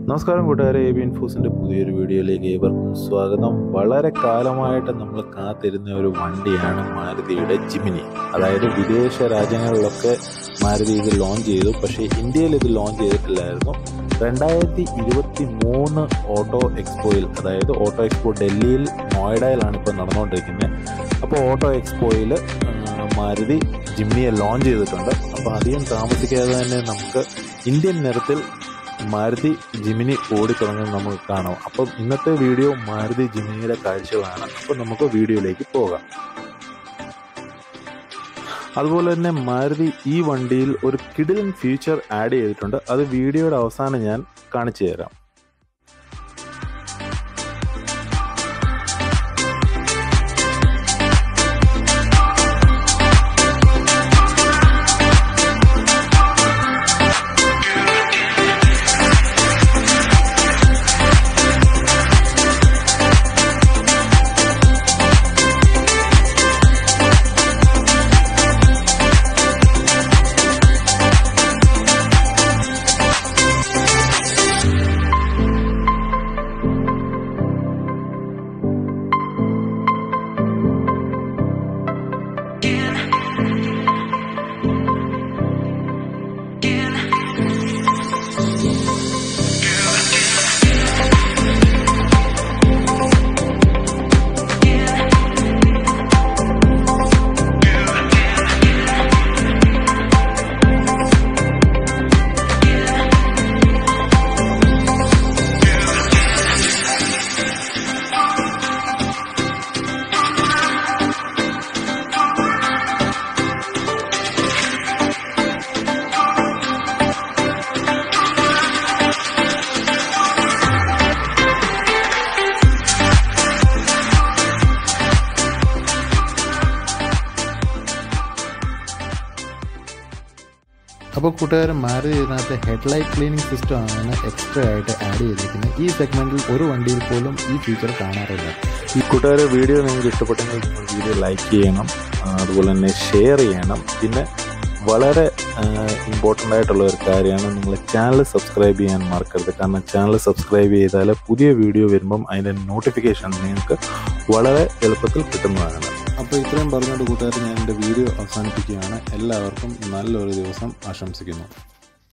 നമസ്കാരം കൂട്ടുകാരെ A B ഇൻഫോസിൻ്റെ പുതിയൊരു വീഡിയോയിലേക്ക് ഏവർക്കും സ്വാഗതം വളരെ കാലമായിട്ട് നമ്മൾ കാത്തിരുന്ന ഒരു വണ്ടിയാണ് മാരുതിയുടെ ജിമിനി അതായത് വിദേശ രാജ്യങ്ങളിലൊക്കെ മാരുതി ഇത് ലോഞ്ച് ചെയ്തു പക്ഷേ ഇന്ത്യയിൽ ഇത് ലോഞ്ച് ചെയ്തിട്ടില്ലായിരുന്നു രണ്ടായിരത്തി ഇരുപത്തി മൂന്ന് ഓട്ടോ എക്സ്പോയിൽ അതായത് ഓട്ടോ എക്സ്പോ ഡൽഹിയിൽ നോയിഡയിലാണ് ഇപ്പോൾ നടന്നുകൊണ്ടിരിക്കുന്നത് അപ്പോൾ ഓട്ടോ എക്സ്പോയിൽ മാരുതി ജിമ്നിയെ ലോഞ്ച് ചെയ്തിട്ടുണ്ട് അപ്പോൾ അധികം താമസിക്കാതെ തന്നെ നമുക്ക് ഇന്ത്യൻ നിറത്തിൽ മാരുതി ജിമിനി ഓടിത്തുടങ്ങുന്നത് നമുക്ക് കാണാം അപ്പം ഇന്നത്തെ വീഡിയോ മാരുതി ജിമിനിയുടെ കാഴ്ചകളാണ് അപ്പം നമുക്ക് വീഡിയോയിലേക്ക് പോകാം അതുപോലെ തന്നെ മാരുതി ഈ വണ്ടിയിൽ ഒരു കിഡിലൻ ഫീച്ചർ ആഡ് ചെയ്തിട്ടുണ്ട് അത് വീഡിയോയുടെ അവസാനം ഞാൻ കാണിച്ചു തരാം അപ്പോൾ കൂട്ടുകാരൻ മാരുതി ഇതിനകത്ത് ഹെഡ്ലൈറ്റ് ക്ലീനിങ് സിസ്റ്റം ആണ് എക്സ്ട്രാ ആയിട്ട് ആഡ് ചെയ്തിരിക്കുന്നത് ഈ സെഗ്മെന്റിൽ ഒരു വണ്ടിയിൽ പോലും ഈ ഫീച്ചർ കാണാറില്ല ഈ കൂട്ടുകാരെ വീഡിയോ നിങ്ങൾക്ക് ഇഷ്ടപ്പെട്ടെങ്കിൽ നിങ്ങൾ വീഡിയോ ലൈക്ക് ചെയ്യണം ആ, അതുപോലെ തന്നെ ഷെയർ ചെയ്യണം പിന്നെ വളരെ ഇമ്പോർട്ടൻ്റ് ആയിട്ടുള്ള ഒരു കാര്യമാണ് നിങ്ങൾ ചാനൽ സബ്സ്ക്രൈബ് ചെയ്യാൻ മറക്കരുത് കാരണം ചാനൽ സബ്സ്ക്രൈബ് ചെയ്താൽ പുതിയ വീഡിയോ വരുമ്പം അതിൻ്റെ നോട്ടിഫിക്കേഷൻ നിങ്ങൾക്ക് വളരെ എളുപ്പത്തിൽ കിട്ടുന്നതാണ് അപ്പോൾ ഇത്രയും പറഞ്ഞുകൊണ്ട് കൂട്ടുകാർ ഞാൻ എൻ്റെ വീഡിയോ അവസാനിപ്പിക്കുകയാണ് എല്ലാവർക്കും നല്ലൊരു ദിവസം ആശംസിക്കുന്നു